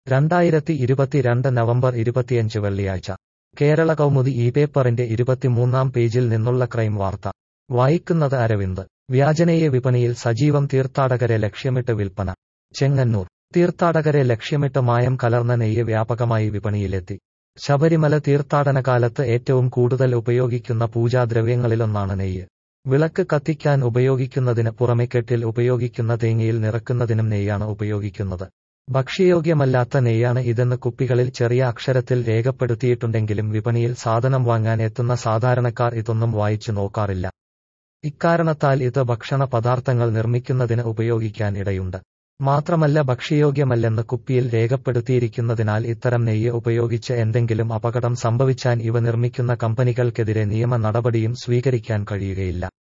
രണ്ടായിരത്തി ഇരുപത്തിരണ്ട് നവംബർ ഇരുപത്തിയഞ്ച് വെള്ളിയാഴ്ച കേരള കൗമുദി ഈ പേപ്പറിന്റെ ഇരുപത്തിമൂന്നാം പേജിൽ നിന്നുള്ള ക്രൈം വാർത്ത വായിക്കുന്നത് അരവിന്ദ് വ്യാജനേയ വിപണിയിൽ സജീവം തീർത്ഥാടകരെ ലക്ഷ്യമിട്ട് വിൽപ്പന ചെങ്ങന്നൂർ തീർത്ഥാടകരെ ലക്ഷ്യമിട്ട് മായം കലർന്ന നെയ്യ് വ്യാപകമായി വിപണിയിലെത്തി ശബരിമല തീർത്ഥാടന കാലത്ത് ഏറ്റവും കൂടുതൽ ഉപയോഗിക്കുന്ന പൂജാദ്രവ്യങ്ങളിലൊന്നാണ് നെയ്യ് വിളക്ക് കത്തിക്കാൻ ഉപയോഗിക്കുന്നതിന് പുറമെ കെട്ടിൽ ഉപയോഗിക്കുന്ന തേങ്ങയിൽ നിറക്കുന്നതിനും നെയ്യാണ് ഉപയോഗിക്കുന്നത് ഭക്ഷ്യയോഗ്യമല്ലാത്ത നെയ്യാണ് ഇതെന്ന് കുപ്പികളിൽ ചെറിയ അക്ഷരത്തിൽ രേഖപ്പെടുത്തിയിട്ടുണ്ടെങ്കിലും വിപണിയിൽ സാധനം വാങ്ങാൻ എത്തുന്ന സാധാരണക്കാർ ഇതൊന്നും വായിച്ചു നോക്കാറില്ല ഇക്കാരണത്താൽ ഇത് ഭക്ഷണ പദാർത്ഥങ്ങൾ നിർമ്മിക്കുന്നതിന് ഉപയോഗിക്കാൻ ഇടയുണ്ട് മാത്രമല്ല ഭക്ഷ്യയോഗ്യമല്ലെന്ന് കുപ്പിയിൽ രേഖപ്പെടുത്തിയിരിക്കുന്നതിനാൽ ഇത്തരം നെയ്യ് ഉപയോഗിച്ച് എന്തെങ്കിലും അപകടം സംഭവിച്ചാൽ ഇവ നിർമ്മിക്കുന്ന കമ്പനികൾക്കെതിരെ നിയമ നടപടിയും സ്വീകരിക്കാൻ കഴിയുകയില്ല